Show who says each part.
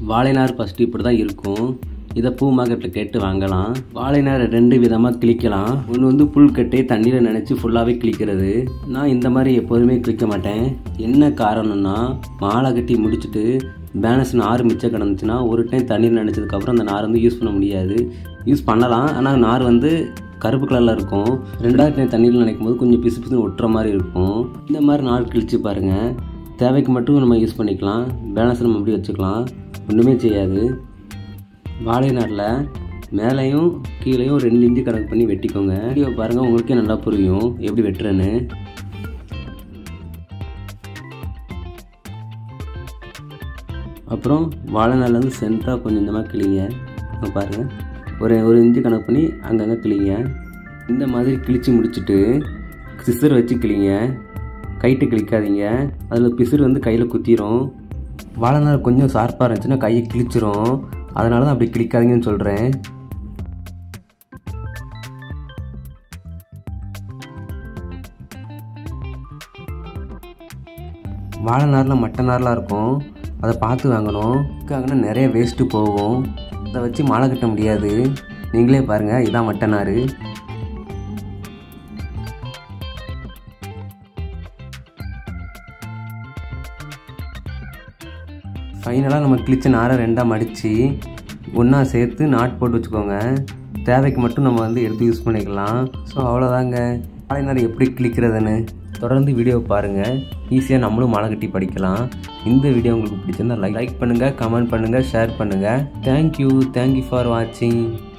Speaker 1: வாழைநார் first இப்படி தான் இருக்கும் இதை பூ மார்க்கெட்டில் கேட்டு வாங்கலாம் வாழைநாரை ரெண்டு விதமாக கிளிக்கலாம் ஒன்று வந்து புல்கட்டை தண்ணியில் நினச்சி ஃபுல்லாகவே கிளிக்கிறது நான் இந்த மாதிரி எப்போதுமே கிளிக்க மாட்டேன் என்ன காரணம்னா மாலை கட்டி முடிச்சுட்டு பேலன்ஸ் நார் மிச்சம் கிடந்துச்சுன்னா ஒரு டைம் தண்ணீர் நினச்சதுக்கப்புறம் அந்த நார் வந்து யூஸ் பண்ண முடியாது யூஸ் பண்ணலாம் ஆனால் நார் வந்து கருப்பு கலரில் இருக்கும் ரெண்டாவது டைம் தண்ணீரில் நினைக்கும் போது கொஞ்சம் பிசு பிசுன்னு ஒட்டுற மாதிரி இருக்கும் இந்த மாதிரி நார் கிழிச்சு பாருங்கள் தேவைக்கு மட்டும் நம்ம யூஸ் பண்ணிக்கலாம் பேலன்ஸ் நம்ம அப்படி வச்சுக்கலாம் ஒன்றுமே செய்யாது வாழை நாரில் மேலேயும் கீழேயும் ரெண்டு இன்ச்சு கணக்கு பண்ணி வெட்டிக்கோங்க வீடியோ பாருங்கள் உங்களுக்கே நல்லா புரியும் எப்படி வெட்டுறேன்னு அப்புறம் வாழை நார்லேருந்து சென்டராக கொஞ்சம் இந்த மாதிரி கிளிங்க இங்க பாருங்கள் ஒரு ஒரு இன்ச்சு கணக்கு பண்ணி அங்கங்கே கிளிங்க இந்த மாதிரி கிழிச்சு முடிச்சுட்டு சிசர் வச்சு கிளிங்க கைட்டு கிளிக்காதீங்க அதில் பிசுறு வந்து கையில் குத்திரும் வாழை நார் கொஞ்சம் ஷார்ப்பாக இருந்துச்சுன்னா கையை கிழிச்சிரும் அதனால தான் அப்படி கிளிக்காதீங்கன்னு சொல்கிறேன் வாழை நாரில் மட்டை நார்லாம் இருக்கும் அதை பார்த்து வாங்கணும் வாங்கினா நிறைய வேஸ்ட்டு போகும் அதை வச்சு மாலை கட்ட முடியாது நீங்களே பாருங்கள் இதான் மட்டை நார் ஃபைனலாக நம்ம கிழிச்ச நாரை ரெண்டாக மடித்து ஒன்றா சேர்த்து நாட் போட்டு வச்சுக்கோங்க தேவைக்கு மட்டும் நம்ம வந்து எடுத்து யூஸ் பண்ணிக்கலாம் ஸோ அவ்வளோதாங்க வாழை நார் எப்படி கிளிக்கிறதுன்னு தொடர்ந்து வீடியோ பாருங்கள் ஈஸியாக நம்மளும் மாலை கட்டி படிக்கலாம் இந்த வீடியோ உங்களுக்கு பிடிச்சிருந்தா லைக் லைக் பண்ணுங்கள் கமெண்ட் பண்ணுங்கள் ஷேர் பண்ணுங்கள் தேங்க்யூ தேங்க்யூ ஃபார் வாட்சிங்